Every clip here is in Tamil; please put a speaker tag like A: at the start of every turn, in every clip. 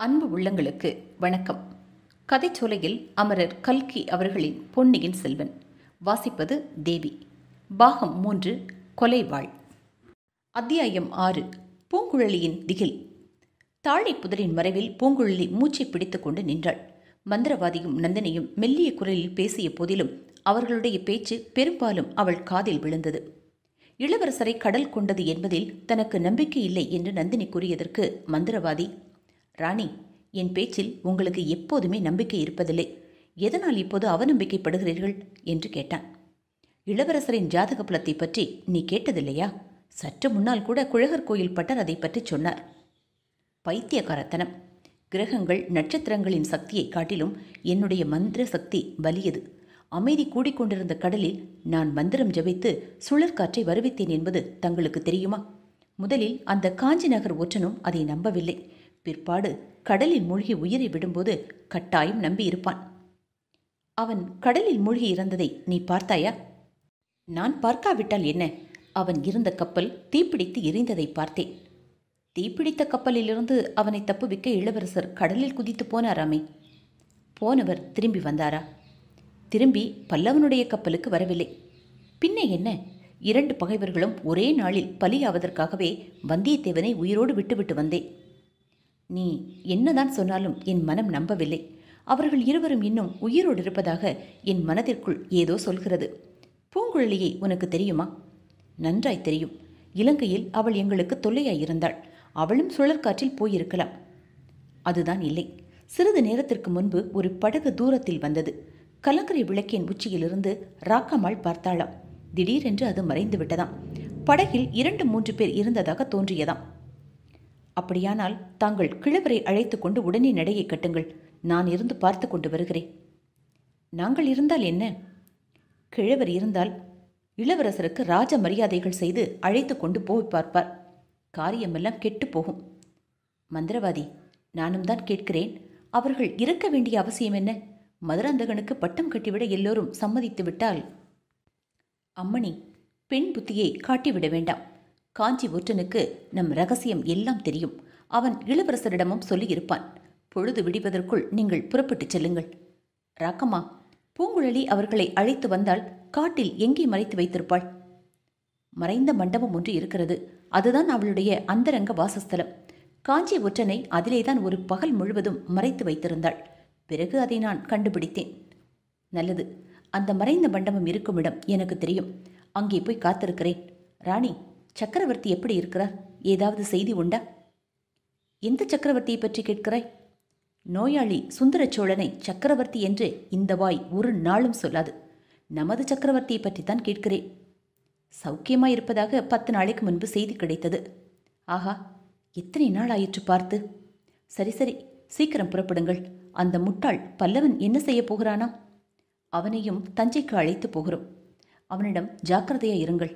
A: அன்பு உள்ளங்களுக்கு வணக்கம் கதைச்சோலையில் அமரர் கல்கி அவர்களின் பொன்னியின் செல்வன் வாசிப்பது தேவி பாகம் மூன்று கொலைவாள் அத்தியாயம் ஆறு பூங்குழலியின் திகில் தாழை புதரின் மறைவில் பூங்குழலி மூச்சை பிடித்துக்கொண்டு நின்றாள் மந்திரவாதியும் நந்தினியும் மெல்லிய குரலில் பேசிய போதிலும் அவர்களுடைய பேச்சு பெரும்பாலும் அவள் காதில் விழுந்தது இளவரசரை கடல் கொண்டது என்பதில் தனக்கு நம்பிக்கை இல்லை என்று நந்தினி கூறியதற்கு மந்திரவாதி ராணி என் பேச்சில் உங்களுக்கு எப்போதுமே நம்பிக்கை இருப்பதில்லை எதனால் இப்போது அவநம்பிக்கைப்படுகிறீர்கள் என்று கேட்டான் இளவரசரின் ஜாதக புலத்தை பற்றி நீ கேட்டதில்லையா சற்று முன்னால் கூட குழகர் கோயில் பட்டர் அதை பற்றி சொன்னார் பைத்தியக்காரத்தனம் கிரகங்கள் நட்சத்திரங்களின் சக்தியை காட்டிலும் என்னுடைய மந்திர சக்தி வலியது அமைதி கூடிக்கொண்டிருந்த கடலில் நான் மந்திரம் ஜபித்து சுழற்காற்றை வருவித்தேன் என்பது தங்களுக்கு தெரியுமா முதலில் அந்த காஞ்சி நகர் ஒற்றனும் அதை நம்பவில்லை பிற்பாடு கடலில் மூழ்கி உயிரை விடும்போது கட்டாயம் நம்பியிருப்பான் அவன் கடலில் மூழ்கி இறந்ததை நீ பார்த்தாயா நான் பார்க்காவிட்டால் என்ன அவன் இருந்த கப்பல் தீப்பிடித்து எரிந்ததை பார்த்தேன் தீப்பிடித்த கப்பலிலிருந்து அவனை தப்புவிக்க இளவரசர் கடலில் குதித்து போனாராமே போனவர் திரும்பி வந்தாரா திரும்பி பல்லவனுடைய கப்பலுக்கு வரவில்லை பின்ன என்ன இரண்டு பகைவர்களும் ஒரே நாளில் பலியாவதற்காகவே வந்தியத்தேவனை உயிரோடு விட்டுவிட்டு வந்தேன் நீ என்னதான் சொன்னாலும் என் மனம் நம்பவில்லை அவர்கள் இருவரும் இன்னும் உயிரோடு இருப்பதாக என் மனதிற்குள் ஏதோ சொல்கிறது பூங்குழலியை உனக்கு தெரியுமா நன்றாய் தெரியும் இலங்கையில் அவள் எங்களுக்கு தொல்லையாயிருந்தாள் அவளும் சுழற்காற்றில் போயிருக்கலாம் அதுதான் இல்லை சிறிது நேரத்திற்கு முன்பு ஒரு படகு தூரத்தில் வந்தது கலங்கரை விளக்கின் உச்சியிலிருந்து ராக்கம்மாள் பார்த்தாளாம் திடீரென்று அது மறைந்து விட்டதாம் படகில் இரண்டு மூன்று பேர் இருந்ததாக தோன்றியதாம் அப்படியானால் தாங்கள் கிழவரை அழைத்து கொண்டு உடனே நடையை கட்டுங்கள் நான் இருந்து பார்த்து கொண்டு வருகிறேன் நாங்கள் இருந்தால் என்ன கிழவர் இருந்தால் இளவரசருக்கு ராஜ மரியாதைகள் செய்து அழைத்து கொண்டு போய் பார்ப்பார் காரியமெல்லாம் கெட்டு போகும் மந்திரவாதி நானும் தான் கேட்கிறேன் அவர்கள் இருக்க வேண்டிய அவசியம் என்ன மதுராந்தகனுக்கு பட்டம் கட்டிவிட எல்லோரும் சம்மதித்து விட்டால் அம்மணி பெண் புத்தியை காட்டிவிட வேண்டாம் காஞ்சி ஒற்றனுக்கு நம் ரகசியம் எல்லாம் தெரியும் அவன் இளவரசரிடமும் சொல்லியிருப்பான் பொழுது விடிவதற்குள் நீங்கள் புறப்பட்டுச் செல்லுங்கள் ராக்கம்மா பூங்குழலி அவர்களை அழைத்து வந்தால் காட்டில் எங்கே மறைத்து வைத்திருப்பாள் மறைந்த மண்டபம் ஒன்று இருக்கிறது அதுதான் அவளுடைய அந்தரங்க வாசஸ்தலம் காஞ்சி ஒற்றனை அதிலேதான் ஒரு பகல் முழுவதும் மறைத்து வைத்திருந்தாள் பிறகு அதை நான் கண்டுபிடித்தேன் நல்லது அந்த மறைந்த மண்டபம் இருக்கும் இடம் எனக்கு தெரியும் அங்கே போய் காத்திருக்கிறேன் ராணி சக்கரவர்த்தி எப்படி இருக்கிறார் ஏதாவது செய்தி உண்டா எந்த சக்கரவர்த்தியை பற்றி கேட்கிறாய் நோயாளி சுந்தர சோழனை சக்கரவர்த்தி என்று இந்த வாய் ஒரு நாளும் சொல்லாது நமது சக்கரவர்த்தியை பற்றித்தான் கேட்கிறேன் சௌக்கியமாய் இருப்பதாக பத்து நாளைக்கு முன்பு செய்தி கிடைத்தது ஆஹா எத்தனை நாள் ஆயிற்று பார்த்து சரி சரி சீக்கிரம் புறப்படுங்கள் அந்த முட்டாள் பல்லவன் என்ன செய்ய போகிறானா அவனையும் தஞ்சைக்கு அழைத்து போகிறோம் அவனிடம் ஜாக்கிரதையா இருங்கள்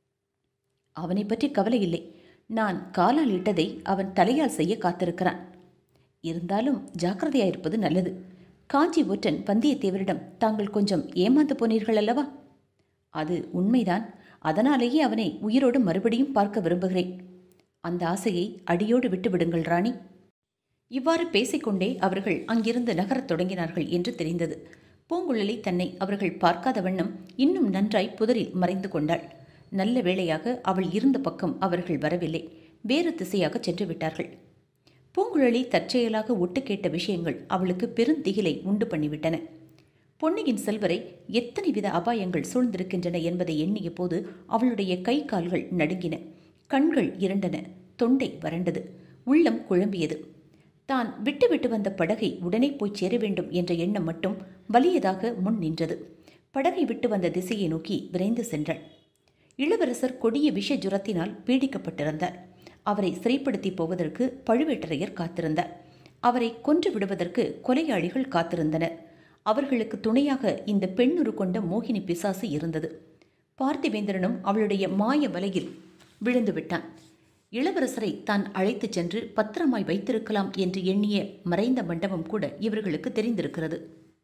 A: அவனை பற்றி கவலை இல்லை நான் காலால் இட்டதை அவன் தலையால் செய்ய காத்திருக்கிறான் இருந்தாலும் ஜாக்கிரதையா இருப்பது நல்லது காஞ்சி ஒற்றன் வந்தியத்தேவரிடம் தாங்கள் கொஞ்சம் ஏமாந்து போனீர்கள் அல்லவா அது உண்மைதான் அதனாலேயே அவனை உயிரோடு மறுபடியும் பார்க்க விரும்புகிறேன் அந்த ஆசையை அடியோடு விட்டுவிடுங்கள் ராணி இவ்வாறு பேசிக்கொண்டே அவர்கள் அங்கிருந்து நகரத் தொடங்கினார்கள் என்று தெரிந்தது பூங்குழலி தன்னை அவர்கள் பார்க்காத வண்ணம் இன்னும் நன்றாய் புதரில் மறைந்து கொண்டாள் நல்ல வேளையாக அவள் இருந்த பக்கம் அவர்கள் வரவில்லை வேறு திசையாக சென்று விட்டார்கள் பூங்குழலி தற்செயலாக ஒட்டு கேட்ட விஷயங்கள் அவளுக்கு பெருந்திகிலை உண்டு பண்ணிவிட்டன பொன்னியின் செல்வரை எத்தனை வித அபாயங்கள் சூழ்ந்திருக்கின்றன என்பதை எண்ணிய போது அவளுடைய கை கால்கள் நடுங்கின கண்கள் இரண்டன தொண்டை வறண்டது உள்ளம் குழம்பியது தான் விட்டுவிட்டு வந்த படகை உடனே போய் சேர வேண்டும் என்ற எண்ணம் மட்டும் வலியதாக முன் நின்றது படகை விட்டு வந்த திசையை நோக்கி விரைந்து சென்றாள் இளவரசர் கொடிய விஷ ஜுரத்தினால் பீடிக்கப்பட்டிருந்தார் அவரை சிறைப்படுத்தி போவதற்கு பழுவேட்டரையர் காத்திருந்தார் அவரை கொன்று விடுவதற்கு கொலையாளிகள் காத்திருந்தனர் அவர்களுக்கு துணையாக இந்த பெண்ணுரு கொண்ட மோகினி பிசாசு இருந்தது பார்த்திவேந்திரனும் அவளுடைய மாய வலையில் விழுந்து விட்டான் இளவரசரை தான் அழைத்துச் சென்று பத்திரமாய் வைத்திருக்கலாம் என்று எண்ணிய மறைந்த மண்டபம் கூட இவர்களுக்கு தெரிந்திருக்கிறது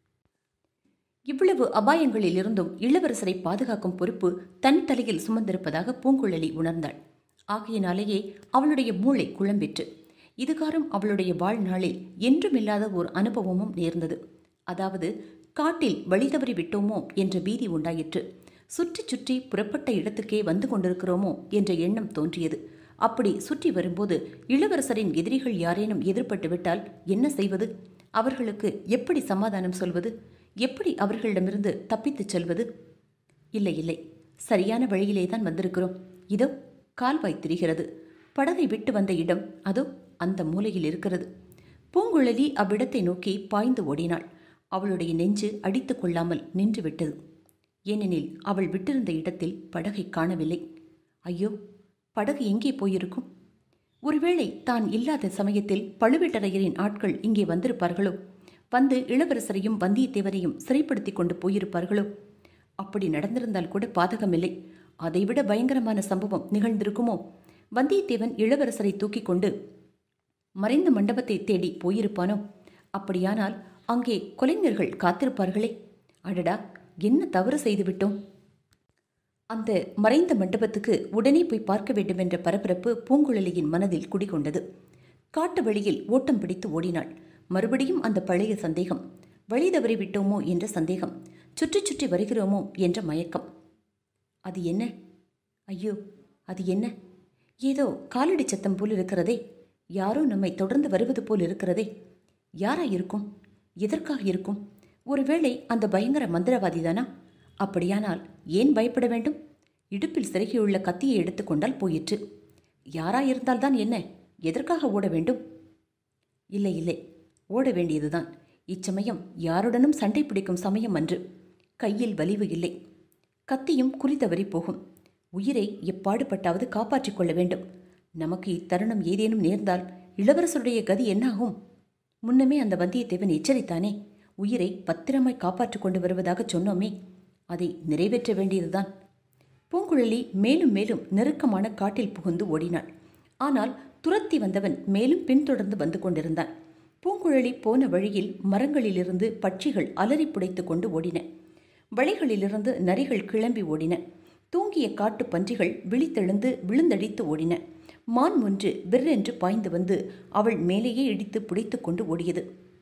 A: இவ்வளவு அபாயங்களிலிருந்தும் இளவரசரை பாதுகாக்கும் பொறுப்பு தன் தலையில் சுமந்திருப்பதாக பூங்குழலி உணர்ந்தாள் ஆகையினாலேயே அவளுடைய மூளை குழம்பிற்று இதுகாரம் அவளுடைய வாழ்நாளில் என்றுமில்லாத ஒரு அனுபவமும் நேர்ந்தது அதாவது காட்டில் வழி தவறி விட்டோமோ என்ற பீதி உண்டாயிற்று சுற்றி சுற்றி புறப்பட்ட இடத்துக்கே வந்து கொண்டிருக்கிறோமோ என்ற எண்ணம் தோன்றியது அப்படி சுற்றி வரும்போது இளவரசரின் எதிரிகள் யாரேனும் எதிர்பட்டு விட்டால் என்ன செய்வது அவர்களுக்கு எப்படி சமாதானம் சொல்வது எப்படி அவர்களிடமிருந்து தப்பித்துச் செல்வது இல்லை இல்லை சரியான வழியிலே தான் வந்திருக்கிறோம் இதோ கால்வாய் திரிகிறது படகை விட்டு வந்த இடம் அதோ அந்த மூலையில் இருக்கிறது பூங்குழலி அவ்விடத்தை நோக்கி பாய்ந்து ஓடினாள் அவளுடைய நெஞ்சு அடித்துக் கொள்ளாமல் நின்று விட்டது ஏனெனில் அவள் விட்டிருந்த இடத்தில் படகை காணவில்லை ஐயோ படகு எங்கே போயிருக்கும் ஒருவேளை தான் இல்லாத சமயத்தில் பழுவேட்டரையரின் ஆட்கள் இங்கே வந்திருப்பார்களோ வந்து இளவரசரையும் வந்தியத்தேவரையும் சிறைப்படுத்திக் கொண்டு போயிருப்பார்களோ அப்படி நடந்திருந்தால் கூட பாதகமில்லை அதைவிட பயங்கரமான சம்பவம் நிகழ்ந்திருக்குமோ வந்தியத்தேவன் இளவரசரை தூக்கிக் கொண்டு மறைந்த மண்டபத்தை தேடி போயிருப்பானோ அப்படியானால் அங்கே கொலைஞர்கள் காத்திருப்பார்களே அடடா என்ன தவறு செய்துவிட்டோம் அந்த மறைந்த மண்டபத்துக்கு உடனே போய் பார்க்க வேண்டும் என்ற பரபரப்பு பூங்குழலியின் மனதில் குடிகொண்டது காட்டு வழியில் ஓட்டம் பிடித்து ஓடினாள் மறுபடியும் அந்த பழைய சந்தேகம் வழி தவறி விட்டோமோ என்ற சந்தேகம் சுற்றி சுற்றி வருகிறோமோ என்ற மயக்கம் அது என்ன ஐயோ அது என்ன ஏதோ காலடி சத்தம் போல் இருக்கிறதே யாரோ நம்மை தொடர்ந்து வருவது போல் இருக்கிறதே யாரா இருக்கும் எதற்காக இருக்கும் ஒருவேளை அந்த பயங்கர மந்திரவாதிதானா அப்படியானால் ஏன் பயப்பட வேண்டும் இடுப்பில் சிறகியுள்ள கத்தியை எடுத்துக்கொண்டால் போயிற்று யாரா இருந்தால்தான் என்ன எதற்காக ஓட வேண்டும் இல்லை இல்லை ஓட வேண்டியதுதான் இச்சமயம் யாருடனும் சண்டை பிடிக்கும் சமயம் அன்று கையில் வலிவு இல்லை கத்தியும் குறித்தவறி போகும் உயிரை எப்பாடுபட்டாவது காப்பாற்றிக் கொள்ள வேண்டும் நமக்கு இத்தருணம் ஏதேனும் நேர்ந்தால் இளவரசருடைய கதி என்னாகும் முன்னமே அந்த வந்தியத்தேவன் எச்சரித்தானே உயிரை பத்திரமாய் காப்பாற்றிக் கொண்டு வருவதாக சொன்னோமே அதை நிறைவேற்ற வேண்டியதுதான் பூங்குழலி மேலும் மேலும் நெருக்கமான காட்டில் புகுந்து ஓடினாள் ஆனால் துரத்தி வந்தவன் மேலும் பின்தொடர்ந்து வந்து கொண்டிருந்தான் பூங்குழலி போன வழியில் மரங்களிலிருந்து பட்சிகள் அலறி புடைத்துக் கொண்டு ஓடின வழிகளிலிருந்து நரிகள் கிளம்பி ஓடின தூங்கிய காட்டுப் பன்றிகள் விழித்தெழுந்து விழுந்தடித்து ஓடின மான் ஒன்று விற்றென்று பாய்ந்து வந்து அவள் மேலேயே இடித்து புடைத்துக் கொண்டு ஓடியது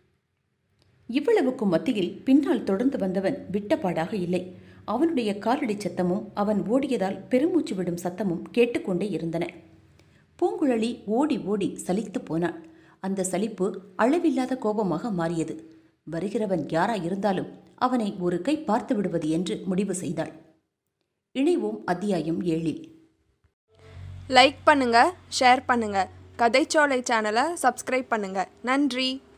A: இவ்வளவுக்கும் மத்தியில் பின்னால் தொடர்ந்து வந்தவன் விட்டபாடாக இல்லை அவனுடைய காலடி சத்தமும் அவன் ஓடியதால் பெருமூச்சு விடும் சத்தமும் கேட்டுக்கொண்டே இருந்தன பூங்குழலி ஓடி ஓடி சலித்து போனாள் அந்த சலிப்பு அளவில்லாத கோபமாக மாறியது வருகிறவன் யாராயிருந்தாலும் அவனை ஒரு கை பார்த்து விடுவது என்று முடிவு செய்தாள் இணைவோம் அத்தியாயம் ஏழில்
B: லைக் பண்ணுங்க ஷேர் பண்ணுங்க கதைச்சோலை சேனலை சப்ஸ்கிரைப் பண்ணுங்க நன்றி